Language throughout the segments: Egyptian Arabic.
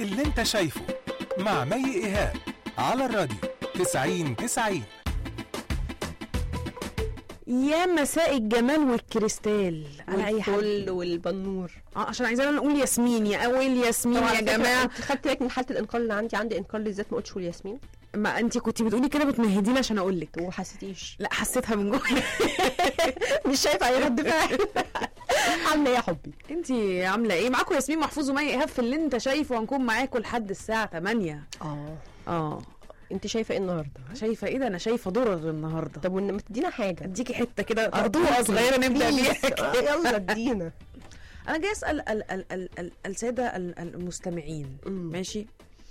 اللي انت شايفه مع مي ايهاب على الراديو 90 90 يا مساء الجمال والكريستال على اي حد والفل والبنور اه عشان عايزانا نقول ياسمين يا اول ياسمين طبعاً يا على فكرة جماعه انت خدت بالك من حاله الانقاذ اللي عندي عندي انقاذ للذات ما قلتش والياسمين ما انت كنت بتقولي كده بتمهديني عشان اقول لك وما حسيتيش لا حسيتها من جوه مش شايفه اي رد فعل عامله ايه يا حبي انت عامله ايه معاكم ياسمين محفوظ ومي ايهاب في اللي انت شايفه هنكون معاكم لحد الساعه 8 اه اه انت شايفه ايه النهارده شايفه ايه ده انا شايفه درر النهارده طب وان ما تدينا حاجه اديكي حته كده أرجوكي. ارضوها صغيره نبدا بيها بليز. آه، يلا ادينا انا جاي اسال ال ال ال ال الساده ال- المستمعين مم. ماشي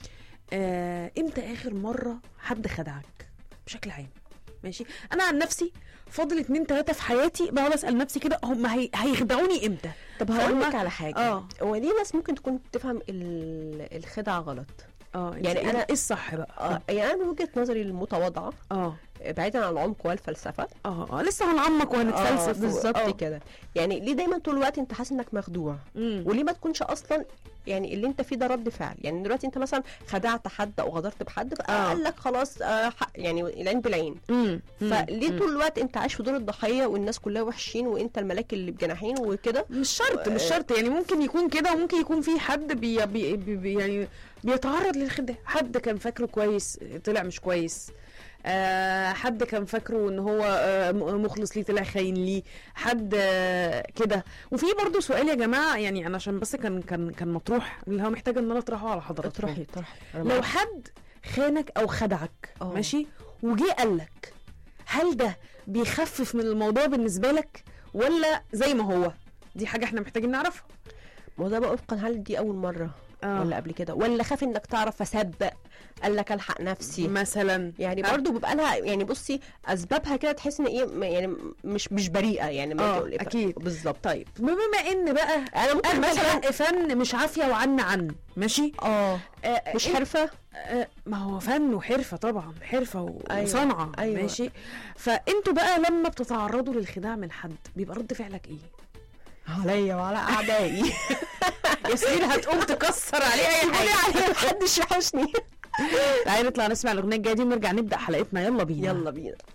آه، امتى اخر مره حد خدعك بشكل عام ماشي انا عن نفسي فاضل اتنين تلاته في حياتي بقعد اسال نفسي كده هم هي... هيخدعوني امتى طب هقول لك فاهمة؟ على حاجه اه. هو ليه ناس ممكن تكون بتفهم ال- الخدعه غلط اه يعني يعني أنا- انا ايه الصح بقى اه يعني انا من وجهه نظري المتواضعه اه بعيدا عن العمق والفلسفه اه اه لسه هنعمق وهنتفلسف آه، بالظبط آه. كده يعني ليه دايما طول الوقت انت حاسس انك مخدوع مم. وليه ما تكونش اصلا يعني اللي انت فيه ده رد فعل يعني دلوقتي انت مثلا خدعت حد او غدرت بحد آه. فقال لك خلاص آه حق- يعني العين بالعين مم. مم. فليه مم. طول الوقت انت عايش في دور الضحيه والناس كلها وحشين وانت الملاك اللي بجناحين وكده مش شرط مش شرط يعني ممكن يكون كده وممكن يكون في حد بي بي بي بي يعني بيتعرض للخداع حد كان فاكره كويس طلع مش كويس آه حد كان فاكره ان هو آه م- مخلص ليه طلع خاين ليه حد آه كده وفي برضو سؤال يا جماعه يعني انا عشان بس كان كان كان مطروح اللي هو محتاج ان انا اطرحه على حضراتكم اطرحي اطرحي أنا لو معاك. حد خانك او خدعك اه. ماشي وجي قالك هل ده بيخفف من الموضوع بالنسبه لك ولا زي ما هو دي حاجه احنا محتاجين نعرفها ما هو ده بقى وفقا هل دي اول مره آه. ولا قبل كده ولا خاف انك تعرف فسبق قال لك الحق نفسي مثلا يعني آه. برضو بيبقى لها يعني بصي اسبابها كده تحس ان ايه م- يعني مش مش بريئه يعني ما اه تقول- اكيد بالظبط طيب بما ان بقى انا ممكن اخد مثلا الحق فن مش عافيه وعن عن ماشي اه آه مش إنت- حرفه آه ما هو فن وحرفه طبعا حرفه و- أيوة، وصنعه أيوة. ماشي فانتوا بقى لما بتتعرضوا للخداع من حد بيبقى رد فعلك ايه عليا وعلى اعدائي ياسمين هتقوم تكسر عليه اي قولي حاجه عليا محدش يحوشني تعالي نطلع نسمع الاغنيه الجايه دي ونرجع نبدا حلقتنا يلا بينا يلا بينا